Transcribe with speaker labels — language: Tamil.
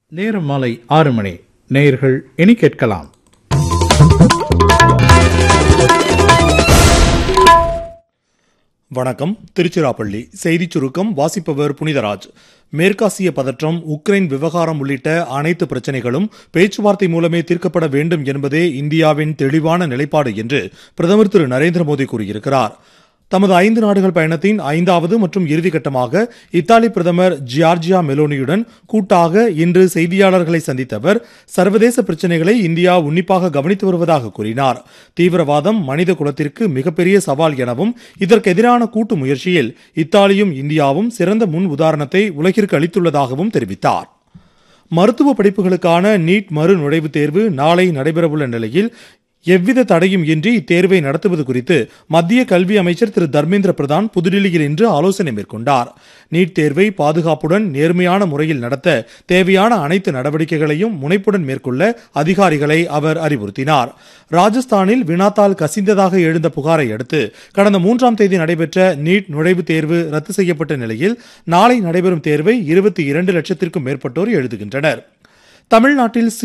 Speaker 1: நேரம் மாலை ஆறு மணி நேயர்கள் இனி கேட்கலாம்
Speaker 2: வணக்கம் திருச்சிராப்பள்ளி செய்திச் சுருக்கம் வாசிப்பவர் புனிதராஜ் மேற்காசிய பதற்றம் உக்ரைன் விவகாரம் உள்ளிட்ட அனைத்து பிரச்சனைகளும் பேச்சுவார்த்தை மூலமே தீர்க்கப்பட வேண்டும் என்பதே இந்தியாவின் தெளிவான நிலைப்பாடு என்று பிரதமர் திரு நரேந்திர மோடி கூறியிருக்கிறார் தமது ஐந்து நாடுகள் பயணத்தின் ஐந்தாவது மற்றும் இறுதிக்கட்டமாக இத்தாலி பிரதமர் ஜியார்ஜியா மெலோனியுடன் கூட்டாக இன்று செய்தியாளர்களை சந்தித்த அவர் சர்வதேச பிரச்சினைகளை இந்தியா உன்னிப்பாக கவனித்து வருவதாக கூறினார் தீவிரவாதம் மனித குலத்திற்கு மிகப்பெரிய சவால் எனவும் இதற்கு எதிரான கூட்டு முயற்சியில் இத்தாலியும் இந்தியாவும் சிறந்த முன் உதாரணத்தை உலகிற்கு அளித்துள்ளதாகவும் தெரிவித்தார் மருத்துவ படிப்புகளுக்கான நீட் மறு நுழைவுத் தேர்வு நாளை நடைபெறவுள்ள நிலையில் எவ்வித தடையும் இன்றி இத்தேர்வை நடத்துவது குறித்து மத்திய கல்வி அமைச்சர் திரு தர்மேந்திர பிரதான் புதுடில்லியில் இன்று ஆலோசனை மேற்கொண்டார் நீட் தேர்வை பாதுகாப்புடன் நேர்மையான முறையில் நடத்த தேவையான அனைத்து நடவடிக்கைகளையும் முனைப்புடன் மேற்கொள்ள அதிகாரிகளை அவர் அறிவுறுத்தினார் ராஜஸ்தானில் வினாத்தால் கசிந்ததாக எழுந்த புகாரை அடுத்து கடந்த மூன்றாம் தேதி நடைபெற்ற நீட் நுழைவுத் தேர்வு ரத்து செய்யப்பட்ட நிலையில் நாளை நடைபெறும் தேர்வை இருபத்தி இரண்டு லட்சத்திற்கும் மேற்பட்டோர் எழுதுகின்றனர் தமிழ்நாட்டில்